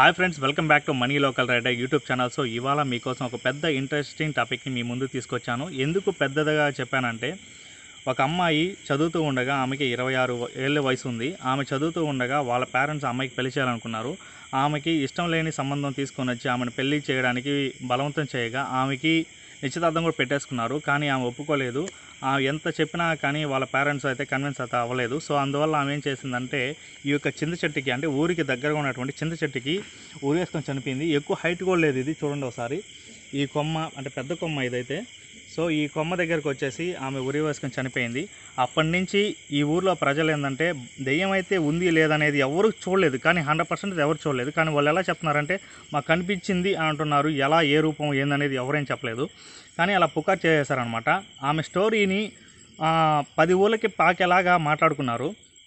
hi friends welcome back to money local rider YouTube channel so ఇవాళ మీకోసం ఒక పెద్ద ఇంట్రెస్టింగ్ టాపిక్ని మీ ముందు తీసుకొచ్చాను ఎందుకు పెద్దదిగా చెప్పానంటే ఒక అమ్మాయి చదువుతూ ఉండగా ఆమెకి ఇరవై ఆరు ఏళ్ళ వయసు ఉంది ఆమె చదువుతూ ఉండగా వాళ్ళ పేరెంట్స్ అమ్మాయికి పెళ్లి చేయాలనుకున్నారు ఆమెకి ఇష్టం లేని సంబంధం తీసుకొని వచ్చి ఆమెను పెళ్లి చేయడానికి బలవంతం చేయగా ఆమెకి నిశ్చితార్థం కూడా పెట్టేసుకున్నారు కానీ ఆమె ఒప్పుకోలేదు ఆ ఎంత చెప్పినా కానీ వాళ్ళ పేరెంట్స్ అయితే కన్విన్స్ అయితే అవ్వలేదు సో అందువల్ల ఆమె ఏం చేసిందంటే ఈ యొక్క చింత చెట్టుకి అంటే ఊరికి దగ్గరగా ఉన్నటువంటి చింత చెట్టుకి ఊరేసుకొని చనిపోయింది ఎక్కువ హైట్ కూడా లేదు ఇది చూడండి ఒకసారి ఈ కొమ్మ అంటే పెద్ద కొమ్మ ఇదైతే సో ఈ కొమ్మ దగ్గరకు వచ్చేసి ఆమె ఉరి వేసుకొని చనిపోయింది అప్పటి నుంచి ఈ ఊర్లో ప్రజలు ఏంటంటే దెయ్యం అయితే ఉంది లేదనేది ఎవరు చూడలేదు కానీ హండ్రెడ్ పర్సెంట్ ఎవరు చూడలేదు కానీ వాళ్ళు ఎలా చెప్తున్నారంటే మాకు కనిపించింది అని అంటున్నారు ఎలా ఏ రూపం ఏందనేది ఎవరేం చెప్పలేదు కానీ అలా పుకార్ చేసేసారనమాట ఆమె స్టోరీని ఆ, పది ఊళ్ళకి పాకేలాగా మాట్లాడుకున్నారు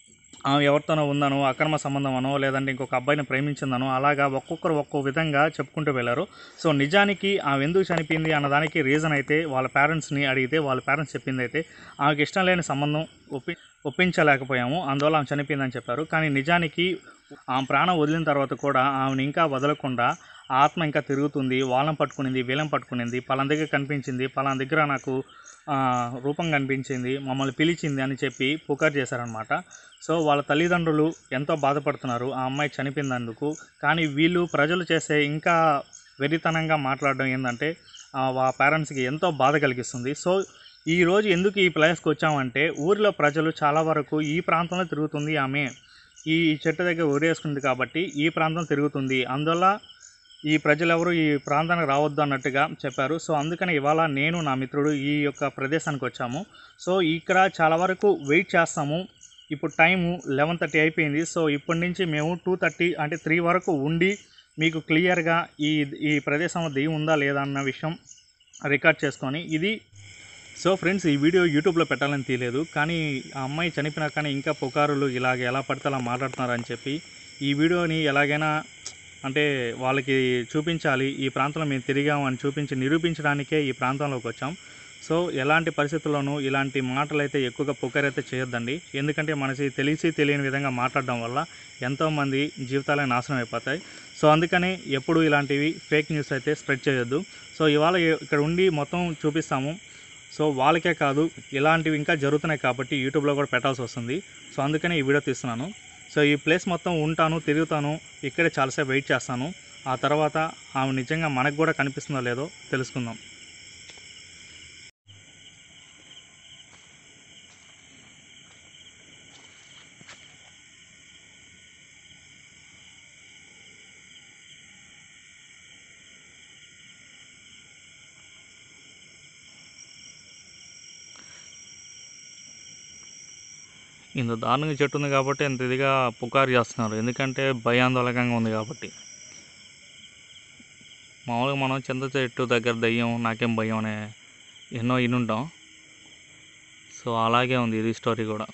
ఆమె ఎవరితోనో ఉందనో అక్రమ సంబంధం అనో లేదంటే ఇంకొక అబ్బాయిని ప్రేమించిందనో అలాగా ఒక్కొక్కరు ఒక్కో విధంగా చెప్పుకుంటూ వెళ్ళారు సో నిజానికి ఆమె ఎందుకు చనిపోయింది అన్నదానికి రీజన్ అయితే వాళ్ళ పేరెంట్స్ని అడిగితే వాళ్ళ పేరెంట్స్ చెప్పింది అయితే ఆమెకి ఇష్టం లేని సంబంధం ఒప్పి ఒప్పించలేకపోయాము అందువల్ల ఆమె చనిపోయిందని చెప్పారు కానీ నిజానికి ఆమె ప్రాణం వదిలిన తర్వాత కూడా ఆమెను ఇంకా వదలకుండా ఆత్మ ఇంకా తిరుగుతుంది వాళ్ళని పట్టుకునింది వీళ్ళని పట్టుకునింది పలాన దగ్గర కనిపించింది పలాన దగ్గర నాకు ఆ, రూపం కనిపించింది మమ్మల్ని పిలిచింది అని చెప్పి పుకారు చేశారనమాట సో వాళ్ళ తల్లిదండ్రులు ఎంతో బాధపడుతున్నారు ఆ అమ్మాయి చనిపోయినందుకు కానీ వీళ్ళు ప్రజలు చేసే ఇంకా వెరితనంగా మాట్లాడడం ఏంటంటే ఆ పేరెంట్స్కి ఎంతో బాధ కలిగిస్తుంది సో ఈ రోజు ఎందుకు ఈ ప్లేస్కి వచ్చామంటే ఊరిలో ప్రజలు చాలా వరకు ఈ ప్రాంతంలో తిరుగుతుంది ఆమె ఈ చెట్టు దగ్గర ఊరేసుకుంది కాబట్టి ఈ ప్రాంతం తిరుగుతుంది అందువల్ల ఈ ప్రజలెవరు ఈ ప్రాంతానికి రావద్దు అన్నట్టుగా చెప్పారు సో అందుకని ఇవాళ నేను నా మిత్రుడు ఈ యొక్క ప్రదేశానికి వచ్చాము సో ఇక్కడ చాలా వరకు వెయిట్ చేస్తాము ఇప్పుడు టైము లెవెన్ థర్టీ అయిపోయింది సో ఇప్పటి నుంచి మేము టూ థర్టీ అంటే త్రీ వరకు ఉండి మీకు క్లియర్గా ఈ ఈ ప్రదేశంలో దెయ్యం ఉందా లేదా అన్న విషయం రికార్డ్ చేసుకొని ఇది సో ఫ్రెండ్స్ ఈ వీడియో యూట్యూబ్లో పెట్టాలని తీయలేదు కానీ ఆ అమ్మాయి చనిపోయినా కానీ ఇంకా పుకారులు ఇలాగ ఎలా పడితే అలా మాట్లాడుతున్నారని చెప్పి ఈ వీడియోని ఎలాగైనా అంటే వాళ్ళకి చూపించాలి ఈ ప్రాంతంలో మేము తిరిగాము అని చూపించి నిరూపించడానికే ఈ ప్రాంతంలోకి వచ్చాం సో ఎలాంటి పరిస్థితుల్లోనూ ఇలాంటి మాటలు అయితే ఎక్కువగా పుకారైతే చేయొద్దండి ఎందుకంటే మనకి తెలిసి తెలియని విధంగా మాట్లాడడం వల్ల ఎంతోమంది జీవితాలే నాశనం అయిపోతాయి సో అందుకని ఎప్పుడు ఇలాంటివి ఫేక్ న్యూస్ అయితే స్ప్రెడ్ చేయొద్దు సో ఇవాళ ఇక్కడ ఉండి మొత్తం చూపిస్తాము సో వాళ్ళకే కాదు ఇలాంటివి ఇంకా జరుగుతున్నాయి కాబట్టి యూట్యూబ్లో కూడా పెట్టాల్సి వస్తుంది సో అందుకని ఈ వీడియో తీస్తున్నాను సో ఈ ప్లేస్ మొత్తం ఉంటాను తిరుగుతాను ఇక్కడే చాలాసేపు వెయిట్ చేస్తాను ఆ తర్వాత ఆమె నిజంగా మనకు కూడా కనిపిస్తుందో లేదో తెలుసుకుందాం ఇంత దారుణంగా చెట్టు ఉంది కాబట్టి ఇంత ఇదిగా పుకారు చేస్తున్నారు ఎందుకంటే భయాందోళకంగా ఉంది కాబట్టి మామూలుగా మనం చింత చెట్టు దగ్గర దయ్యం నాకేం భయం అనే ఎన్నో ఇనుంటాం సో అలాగే ఉంది ఇది స్టోరీ కూడా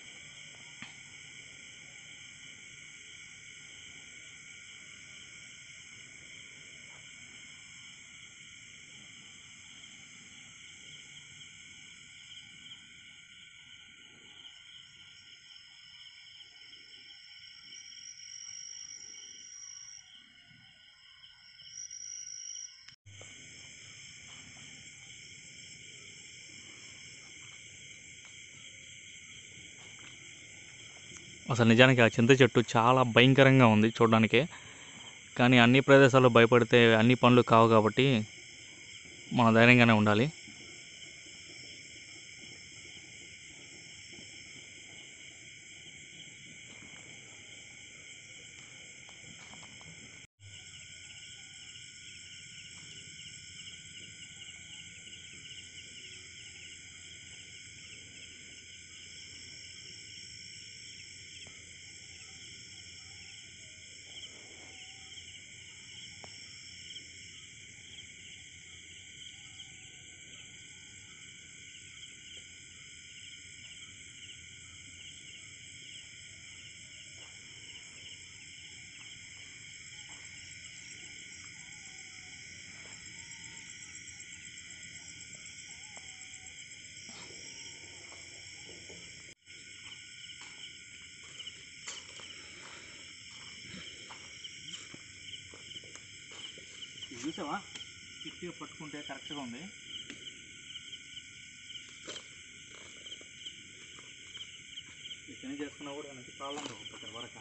అసలు నిజానికి ఆ చింత చెట్టు చాలా భయంకరంగా ఉంది చూడడానికి కానీ అన్ని ప్రదేశాల్లో భయపడితే అన్ని పనులు కావు కాబట్టి మన ధైర్యంగానే ఉండాలి ఇది చూసావా గట్టిగా పట్టుకుంటే కరెక్ట్గా ఉంది ఇతని చేసుకున్నా కూడా మనకి ప్రాబ్లం రావు వరక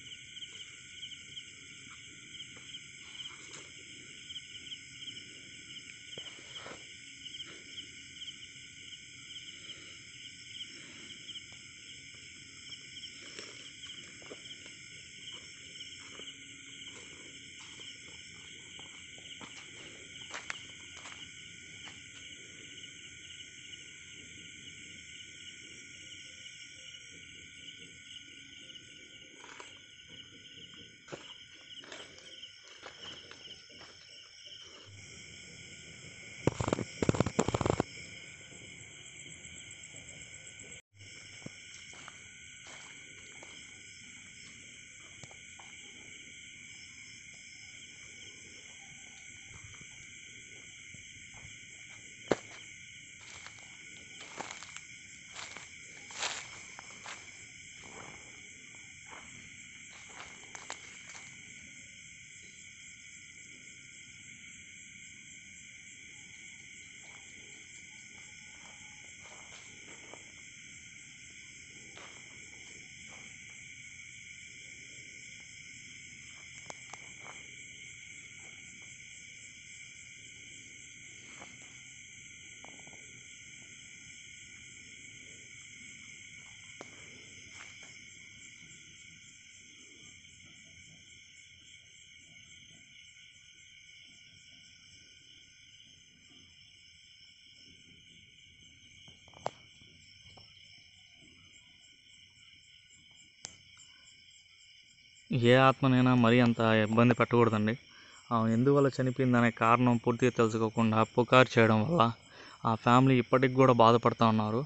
ఏ ఆత్మనైనా మరీ అంత ఇబ్బంది పెట్టకూడదండి ఆమె ఎందువల్ల చనిపోయిందనే కారణం పూర్తిగా తెలుసుకోకుండా పుకారు చేయడం వల్ల ఆ ఫ్యామిలీ ఇప్పటికి కూడా బాధపడుతూ ఉన్నారు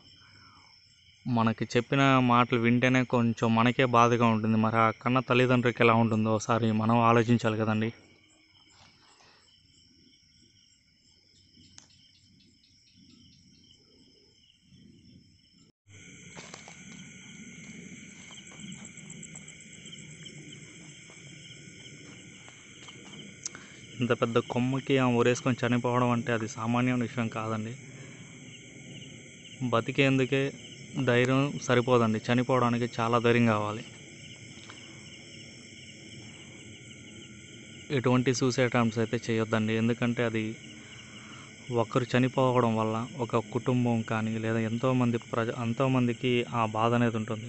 మనకి చెప్పిన మాటలు వింటేనే కొంచెం మనకే బాధగా ఉంటుంది మరి ఆ కన్న తల్లిదండ్రులకి ఎలా ఉంటుందో ఒకసారి మనం ఆలోచించాలి కదండి ఇంత పెద్ద కొమ్మకి ఆమె ఊరేసుకొని చనిపోవడం అంటే అది సామాన్యమైన విషయం కాదండి బతికేందుకే ధైర్యం సరిపోదండి చనిపోవడానికి చాలా ధైర్యం కావాలి ఎటువంటి సూసైడ్ అటెంప్ట్స్ అయితే చేయొద్దండి ఎందుకంటే అది ఒకరు చనిపోవడం వల్ల ఒక కుటుంబం కానీ లేదా ఎంతోమంది ప్రజ ఎంతోమందికి ఆ బాధ అనేది ఉంటుంది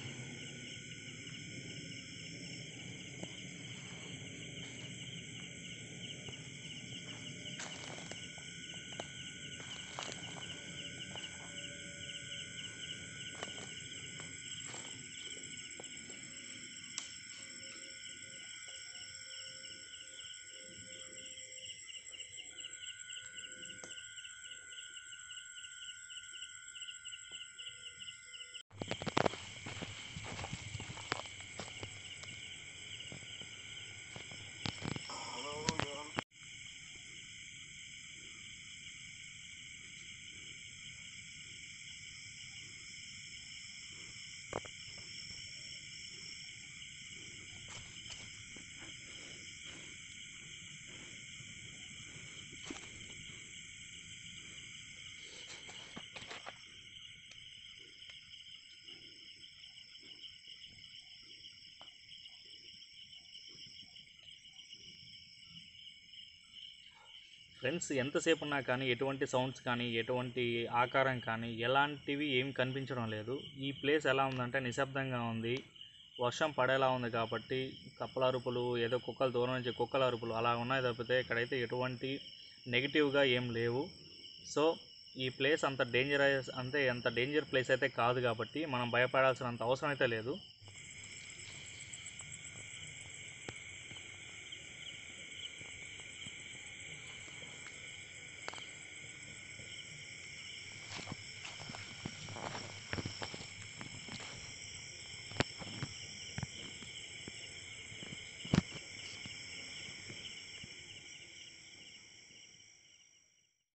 ఫ్రెండ్స్ ఎంతసేపు ఉన్నా కానీ ఎటువంటి సౌండ్స్ కానీ ఎటువంటి ఆకారం కానీ ఎలాంటివి ఏం కనిపించడం లేదు ఈ ప్లేస్ ఎలా ఉందంటే నిశ్శబ్దంగా ఉంది వర్షం పడేలా ఉంది కాబట్టి కప్పల అరుపులు ఏదో కుక్కల దూరం నుంచి కుక్కల అరుపులు అలా ఉన్నాయి తప్పితే ఇక్కడైతే ఎటువంటి నెగిటివ్గా ఏం లేవు సో ఈ ప్లేస్ అంత డేంజరస్ అంటే అంత డేంజర్ ప్లేస్ అయితే కాదు కాబట్టి మనం భయపడాల్సినంత అవసరం అయితే లేదు